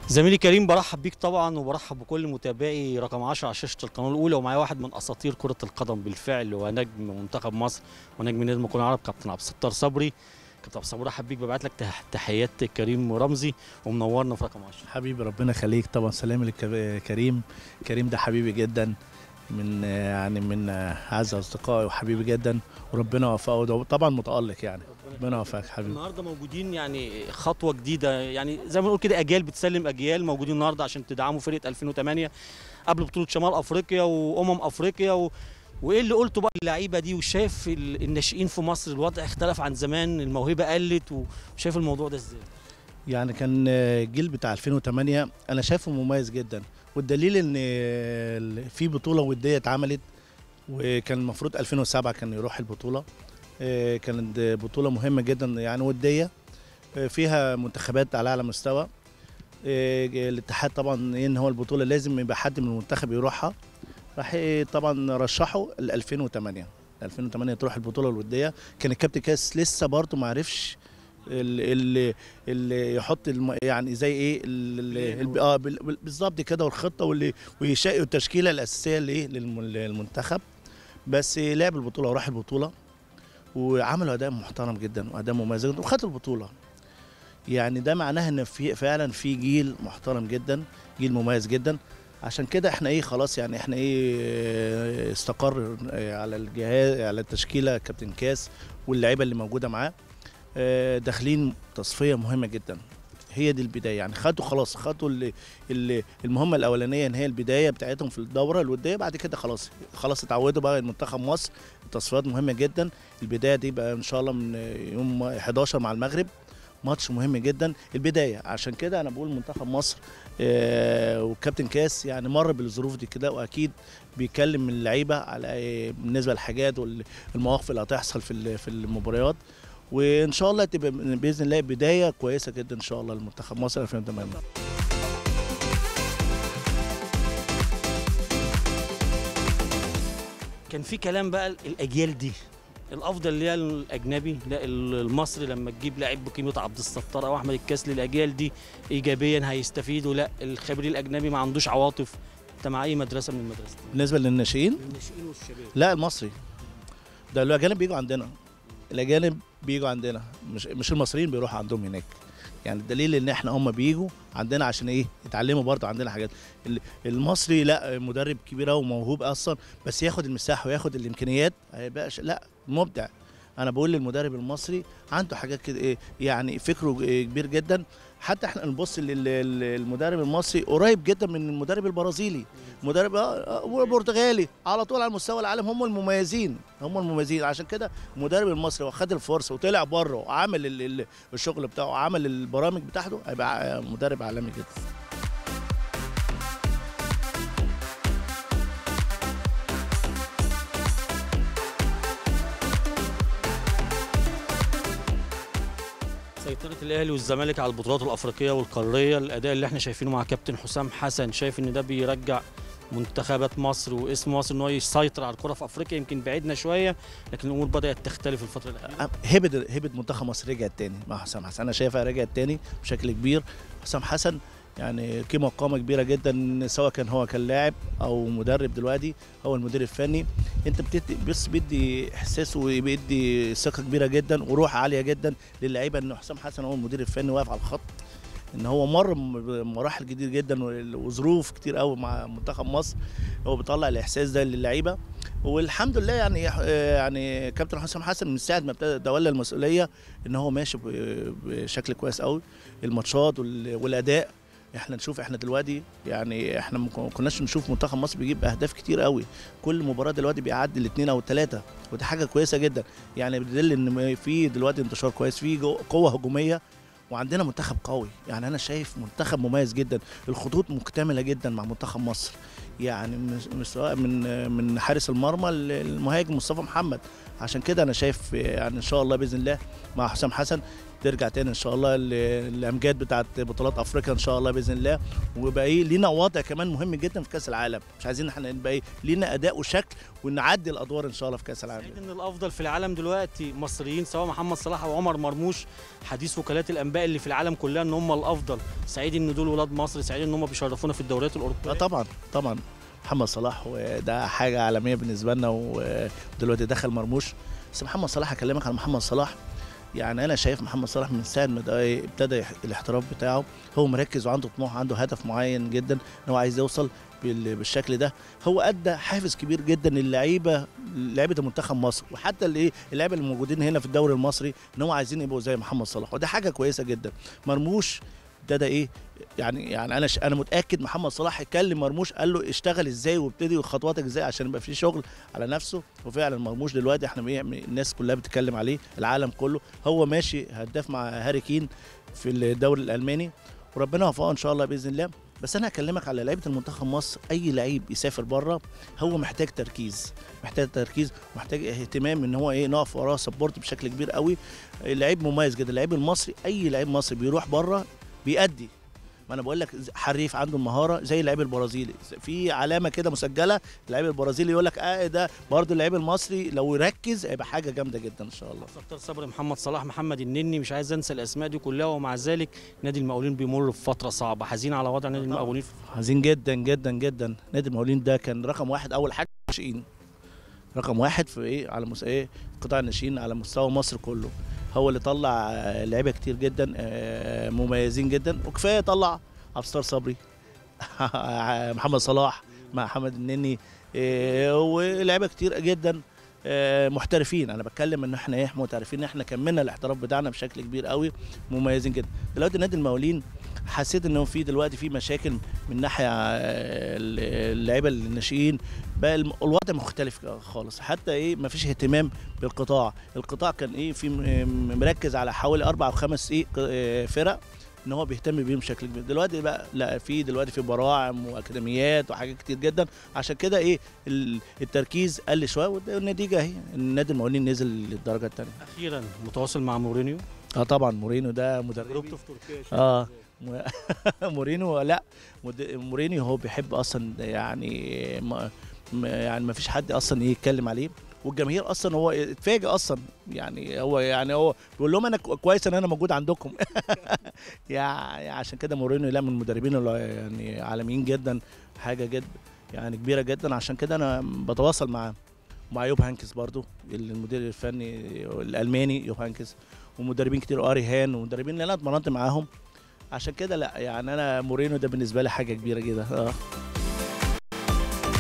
زميلي كريم برحب بيك طبعا وبرحب بكل متابعي رقم 10 على شاشه القناه الاولى ومعايا واحد من اساطير كره القدم بالفعل ونجم منتخب مصر ونجم نادي المقاولون العرب كابتن عبد الستار صبري كابتن عبد الستار برحب بيك ببعت لك تح- تحيات كريم رمزي ومنورنا في رقم 10 حبيبي ربنا يخليك طبعا سلام لكريم كريم ده حبيبي جدا من يعني من اعز اصدقائي وحبيبي جدا وربنا يوفقه ده طبعا متالق يعني ربنا يوفقك حبيبي النهارده موجودين يعني خطوه جديده يعني زي ما نقول كده اجيال بتسلم اجيال موجودين النهارده عشان تدعموا فرقه 2008 قبل بطوله شمال افريقيا وامم افريقيا و... وايه اللي قلته بقى اللعيبه دي وشايف ال- الناشئين في مصر الوضع اختلف عن زمان الموهبه قلت وشايف الموضوع ده ازاي يعني كان الجيل بتاع 2008 انا شايفه مميز جدا والدليل ان في بطوله وديه اتعملت وكان المفروض 2007 كان يروح البطوله آه، كانت بطوله مهمه جدا يعني وديه آه، فيها منتخبات على اعلى مستوى آه، الاتحاد طبعا ان هو البطوله لازم يبقى حد من المنتخب يروحها راح إيه طبعا رشحوا ل 2008 2008 تروح البطوله الوديه كان الكابتن كاس لسه برضه ما عرفش اللي, اللي, اللي يحط الم... يعني زي ايه ال- ال- اه بال- بال- بالظبط كده والخطه واللي ويشاء التشكيله الاساسيه لايه للم- للمنتخب بس لعب البطوله وراح البطوله وعملوا اداء محترم جدا واداء مميز جدا وخدوا البطوله يعني ده معناه ان في فعلا في جيل محترم جدا جيل مميز جدا عشان كده احنا ايه خلاص يعني احنا ايه اه، استقر اه، على الجهاز على التشكيله كابتن كاس واللعيبه اللي موجوده معاه اه، داخلين تصفيه مهمه جدا هي دي البدايه يعني خدوا خلاص خدوا اللي اللي المهمه الاولانيه ان هي البدايه بتاعتهم في الدوره الوديه بعد كده خلاص خلاص اتعودوا بقى المنتخب مصر التصفيات مهمه جدا البدايه دي بقى ان شاء الله من يوم 11 مع المغرب ماتش مهم جدا البدايه عشان كده انا بقول منتخب مصر آه، وكابتن كاس يعني مر بالظروف دي كده واكيد بيكلم اللعيبه على آه، بالنسبه للحاجات والمواقف اللي هتحصل في ال- في المباريات وان شاء الله تبقى باذن الله بدايه كويسه جدا ان شاء الله لمنتخب مصر 2008 كان في كلام بقى الاجيال دي الافضل اللي هي الاجنبي لا المصري لما تجيب لاعب بقيمه عبد الستار او احمد الكاسلي الاجيال دي ايجابيا هيستفيدوا لا الخبير الاجنبي ما عندوش عواطف انت مع اي مدرسه من المدرسه بالنسبه للناشئين الناشئين والشباب لا المصري ده الاجانب بيجوا عندنا الاجانب بيجوا عندنا مش مش المصريين بيروحوا عندهم هناك يعني الدليل ان احنا هم بيجوا عندنا عشان ايه يتعلموا برضه عندنا حاجات ال- المصري لا مدرب كبير قوي وموهوب اصلا بس ياخد المساحه وياخد الامكانيات هيبقى ش- لا مبدع انا بقول للمدرب المصري عنده حاجات كده ايه يعني فكره ج- كبير جدا حتى احنا نبص للمدرب المصري قريب جدا من المدرب البرازيلي مدرب آه، آه، والبرتغالي على طول على مستوى العالم هم المميزين هم المميزين عشان كده المدرب المصري واخد الفرصه وطلع بره وعمل ال- ال- الشغل بتاعه وعمل البرامج بتاعته هيبقى ع- مدرب عالمي جدا سيطرة الأهلي والزمالك على البطولات الأفريقية والقارية الأداء اللي احنا شايفينه مع كابتن حسام حسن شايف إن ده بيرجع منتخبات مصر واسم مصر إن هو يسيطر على الكرة في أفريقيا يمكن بعدنا شوية لكن الأمور بدأت تختلف الفترة الأخيرة هبه هبه منتخب مصر رجعت تاني مع حسام حسن انا شايفها رجعت تاني بشكل كبير حسام حسن يعني قيمه وقامه كبيره جدا سواء كان هو كان لاعب او مدرب دلوقتي هو المدير الفني انت بتدي بس بيدي احساس وبيدي ثقه كبيره جدا وروح عاليه جدا للعيبه ان حسام حسن هو المدير الفني واقف على الخط ان هو مر بمراحل كتير جدا وظروف كتير قوي مع منتخب مصر هو بيطلع الاحساس ده للعيبه والحمد لله يعني يعني كابتن حسام حسن من ساعه ما ابتدى تولى المسؤوليه ان هو ماشي ب- بشكل كويس قوي الماتشات وال- والاداء احنا نشوف احنا دلوقتي يعني احنا ما كناش نشوف منتخب مصر بيجيب اهداف كتير قوي كل مباراه دلوقتي بيعدي الاثنين او الثلاثه ودي حاجه كويسه جدا يعني بتدل ان في دلوقتي انتشار كويس في جو- قوه هجوميه وعندنا منتخب قوي يعني انا شايف منتخب مميز جدا الخطوط مكتمله جدا مع منتخب مصر يعني مش- مش سواء من من حارس المرمى المهاجم مصطفى محمد عشان كده انا شايف يعني ان شاء الله باذن الله مع حسام حسن ترجع تاني ان شاء الله ال- الامجاد بتاعت بطولات افريقيا ان شاء الله باذن الله ويبقى ايه لينا وضع كمان مهم جدا في كاس العالم مش عايزين احنا نبقى ايه لينا اداء وشكل ونعدي الادوار ان شاء الله في كاس العالم سعيد ان الافضل في العالم دلوقتي مصريين سواء محمد صلاح او عمر مرموش حديث وكالات الانباء اللي في العالم كلها ان هم الافضل سعيد ان دول ولاد مصر سعيد ان هم بيشرفونا في الدوريات اه الاوروبيه طبعا طبعا محمد صلاح وده حاجه عالميه بالنسبه لنا ودلوقتي دخل مرموش بس محمد صلاح اكلمك عن محمد صلاح يعني انا شايف محمد صلاح من ساعه ما ده إيه ابتدى يح- الاحتراف بتاعه هو مركز وعنده طموح عنده هدف معين جدا ان هو عايز يوصل بال- بالشكل ده هو ادى حافز كبير جدا للعيبه لعيبه منتخب مصر وحتى الايه اللعيبه اللي موجودين هنا في الدوري المصري ان هم عايزين يبقوا زي محمد صلاح وده حاجه كويسه جدا مرموش ابتدى ايه يعني يعني انا ش... انا متاكد محمد صلاح يكلم مرموش قال له اشتغل ازاي وابتدي خطواتك ازاي عشان يبقى في شغل على نفسه وفعلا مرموش دلوقتي احنا بيعمل الناس كلها بتتكلم عليه العالم كله هو ماشي هداف مع هاري كين في الدوري الالماني وربنا يوفقه ان شاء الله باذن الله بس انا هكلمك على لعيبه المنتخب مصر اي لعيب يسافر بره هو محتاج تركيز محتاج تركيز محتاج اهتمام ان هو ايه نقف وراه سبورت بشكل كبير قوي لعيب مميز جدا اللعيب المصري اي لعيب مصري بيروح بره بيأدي ما انا بقول لك حريف عنده المهاره زي اللعيب البرازيلي في علامه كده مسجله اللعيب البرازيلي يقول لك اه ده برضه اللعيب المصري لو يركز هيبقى حاجه جامده جدا ان شاء الله سكتر صبري محمد صلاح محمد النني مش عايز انسى الاسماء دي كلها ومع ذلك نادي المقاولين بيمر بفتره صعبه حزين على وضع نادي طبعاً. المقاولين حزين جدا جدا جدا نادي المقاولين ده كان رقم واحد اول حاجه الناشئين رقم واحد في ايه على مس... ايه قطاع الناشئين على مستوى مصر كله هو اللي طلع آه، لعيبه كتير جدا آه، مميزين جدا وكفايه طلع عبد الستار صبري محمد صلاح مع محمد النني آه، ولاعيبه كتير جدا آه، محترفين انا بتكلم ان احنا ايه محترفين احنا كملنا الاحتراف بتاعنا بشكل كبير قوي مميزين جدا دلوقتي نادي المقاولين حسيت انه في دلوقتي في مشاكل من ناحيه آه، اللعيبه الناشئين بقى الم- الوضع مختلف خالص حتى ايه ما فيش اهتمام بالقطاع القطاع كان ايه في م- مركز على حوالي اربع او خمس ايه ق- آه، فرق ان هو بيهتم بيهم بشكل كبير دلوقتي بقى لا في دلوقتي في براعم واكاديميات وحاجات كتير جدا عشان كده ايه ال- التركيز قل شويه والنتيجه اهي النادي المقاولين نزل للدرجه الثانيه اخيرا متواصل مع مورينيو اه طبعا مورينو ده مدرب تجربته في تركيا اه م- مورينو لا مد- مورينيو هو بيحب اصلا يعني ما ما- يعني ما فيش حد اصلا يتكلم عليه والجماهير اصلا هو اتفاجئ اصلا يعني هو يعني هو بيقول لهم انا كو- كويس ان انا موجود عندكم يعني عشان كده مورينيو لا من المدربين اللي يعني عالميين جدا حاجه جد يعني كبيره جدا عشان كده انا بتواصل معاه مع يوب هانكس برضو المدير الفني الالماني يوب هانكس ومدربين كتير اري هان ومدربين اللي انا اتمرنت معاهم عشان كده لا يعني انا مورينو ده بالنسبه لي حاجه كبيره جدا اه